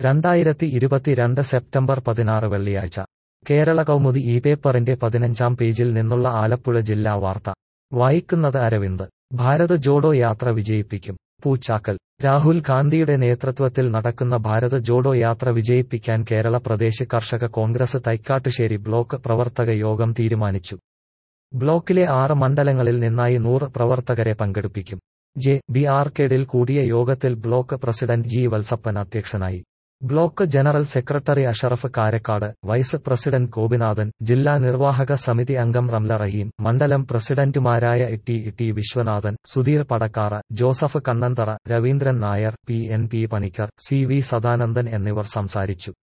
രണ്ടായിരത്തി ഇരുപത്തിരണ്ട് സെപ്റ്റംബർ പതിനാറ് വെള്ളിയാഴ്ച കേരള കൗമുദി ഈ പേപ്പറിന്റെ പതിനഞ്ചാം പേജിൽ നിന്നുള്ള ആലപ്പുഴ ജില്ലാ വാർത്ത വായിക്കുന്നത് അരവിന്ദ് ഭാരത് ജോഡോ യാത്ര വിജയിപ്പിക്കും പൂച്ചാക്കൽ രാഹുൽ ഗാന്ധിയുടെ നേതൃത്വത്തിൽ നടക്കുന്ന ഭാരത് ജോഡോ യാത്ര വിജയിപ്പിക്കാൻ കേരള പ്രദേശ് കർഷക കോൺഗ്രസ് തൈക്കാട്ടുശ്ശേരി ബ്ലോക്ക് പ്രവർത്തക യോഗം തീരുമാനിച്ചു ബ്ലോക്കിലെ ആറ് മണ്ഡലങ്ങളിൽ നിന്നായി നൂറ് പ്രവർത്തകരെ പങ്കെടുപ്പിക്കും ജെ ബി ആർക്കേഡിൽ കൂടിയ യോഗത്തിൽ ബ്ലോക്ക് പ്രസിഡന്റ് ജി വത്സപ്പൻ അധ്യക്ഷനായി block general secretary Ashraf Karakkad vice president Gopinathan ജില്ലാ നിർവാഹക സമിതി അംഗം റംല റഹീം മണ്ഡലം പ്രസിഡന്റുമാരായ T T Viswanathan Sudheer Padakkara Joseph Kannanthara Raveendran Nair P N P Panicker C V Sadanandan എന്നിവർ സംസാരിച്ചു